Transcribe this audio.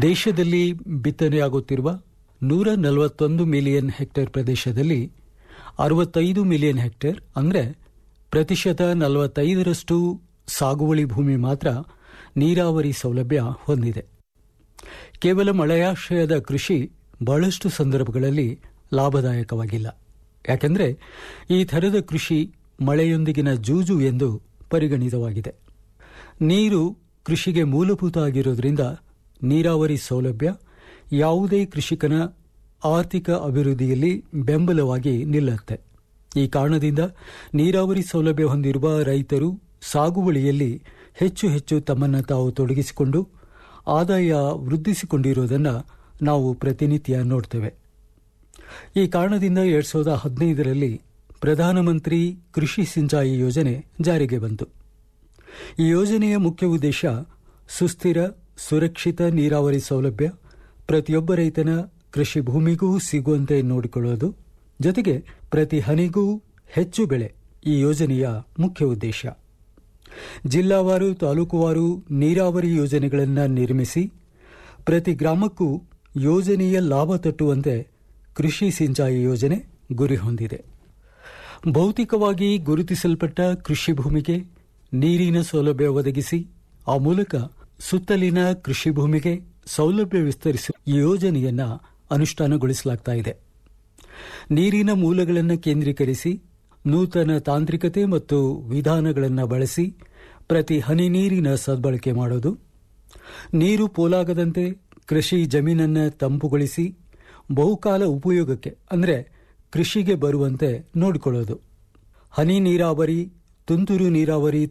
ದೇಶದಲ್ಲಿ ಬಿತ್ತನೆಯಾಗುತ್ತಿರುವ ನೂರ ನಲವತ್ತೊಂದು ಮಿಲಿಯನ್ ಹೆಕ್ಟೇರ್ ಪ್ರದೇಶದಲ್ಲಿ ಅರವತ್ತೈದು ಮಿಲಿಯನ್ ಹೆಕ್ಟೇರ್ ಅಂದರೆ ಪ್ರತಿಶತ ನಲವತ್ತೈದರಷ್ಟು ಸಾಗುವಳಿ ಭೂಮಿ ಮಾತ್ರ ನೀರಾವರಿ ಸೌಲಭ್ಯ ಹೊಂದಿದೆ ಕೇವಲ ಮಳೆಯಾಶ್ರಯದ ಕೃಷಿ ಬಹಳಷ್ಟು ಸಂದರ್ಭಗಳಲ್ಲಿ ಲಾಭದಾಯಕವಾಗಿಲ್ಲ ಯಾಕೆಂದರೆ ಈ ಥರದ ಕೃಷಿ ಮಳೆಯೊಂದಿಗಿನ ಜೂಜು ಎಂದು ಪರಿಗಣಿತವಾಗಿದೆ ನೀರು ಕೃಷಿಗೆ ಮೂಲಭೂತ ಆಗಿರೋದ್ರಿಂದ ನೀರಾವರಿ ಸೌಲಭ್ಯ ಯಾವುದೇ ಕೃಷಿಕನ ಆರ್ಥಿಕ ಅಭಿವೃದ್ಧಿಯಲ್ಲಿ ಬೆಂಬಲವಾಗಿ ನಿಲ್ಲುತ್ತೆ ಈ ಕಾರಣದಿಂದ ನೀರಾವರಿ ಸೌಲಭ್ಯ ಹೊಂದಿರುವ ರೈತರು ಸಾಗುವಳಿಯಲ್ಲಿ ಹೆಚ್ಚು ಹೆಚ್ಚು ತಮ್ಮನ್ನು ತಾವು ತೊಡಗಿಸಿಕೊಂಡು ಆದಾಯ ವೃದ್ಧಿಸಿಕೊಂಡಿರುವುದನ್ನು ನಾವು ಪ್ರತಿನಿತ್ಯ ನೋಡ್ತೇವೆ ಈ ಕಾರಣದಿಂದ ಎರಡ್ ಸಾವಿರದ ಹದಿನೈದರಲ್ಲಿ ಪ್ರಧಾನಮಂತ್ರಿ ಕೃಷಿ ಸಿಂಚಾಯಿ ಯೋಜನೆ ಜಾರಿಗೆ ಬಂತು ಈ ಯೋಜನೆಯ ಮುಖ್ಯ ಉದ್ದೇಶ ಸುಸ್ಥಿರ ಸುರಕ್ಷಿತ ನೀರಾವರಿ ಸೌಲಭ್ಯ ಪ್ರತಿಯೊಬ್ಬ ರೈತನ ಕೃಷಿ ಭೂಮಿಗೂ ಸಿಗುವಂತೆ ನೋಡಿಕೊಳ್ಳುವುದು ಜೊತೆಗೆ ಪ್ರತಿ ಹನಿಗೂ ಹೆಚ್ಚು ಬೆಳೆ ಈ ಯೋಜನೆಯ ಮುಖ್ಯ ಉದ್ದೇಶ ಜಿಲ್ಲಾವಾರು ತಾಲೂಕುವಾರು ನೀರಾವರಿ ಯೋಜನೆಗಳನ್ನು ನಿರ್ಮಿಸಿ ಪ್ರತಿ ಗ್ರಾಮಕ್ಕೂ ಯೋಜನೆಯ ಲಾಭ ತಟ್ಟುವಂತೆ ಕೃಷಿ ಸಿಂಚಾಯಿ ಯೋಜನೆ ಗುರಿ ಹೊಂದಿದೆ ಭೌತಿಕವಾಗಿ ಗುರುತಿಸಲ್ಪಟ್ಟ ಕೃಷಿ ಭೂಮಿಗೆ ನೀರಿನ ಸೌಲಭ್ಯ ಒದಗಿಸಿ ಆ ಮೂಲಕ ಸುತ್ತಲಿನ ಕೃಷಿ ಭೂಮಿಗೆ ಸೌಲಭ್ಯ ವಿಸ್ತರಿಸುವ ಈ ಯೋಜನೆಯನ್ನ ಅನುಷ್ಠಾನಗೊಳಿಸಲಾಗ್ತಾ ಇದೆ ನೀರಿನ ಮೂಲಗಳನ್ನು ಕೇಂದ್ರೀಕರಿಸಿ ನೂತನ ತಾಂತ್ರಿಕತೆ ಮತ್ತು ವಿಧಾನಗಳನ್ನು ಬಳಸಿ ಪ್ರತಿ ಹನಿ ನೀರಿನ ಸದ್ಬಳಕೆ ಮಾಡೋದು ನೀರು ಪೋಲಾಗದಂತೆ ಕೃಷಿ ಜಮೀನನ್ನು ತಂಪುಗೊಳಿಸಿ ಬಹುಕಾಲ ಉಪಯೋಗಕ್ಕೆ ಅಂದರೆ ಕೃಷಿಗೆ ಬರುವಂತೆ ನೋಡಿಕೊಳ್ಳೋದು ಹನಿ ನೀರಾವರಿ ತುಂತುರು ನೀರಾವರಿ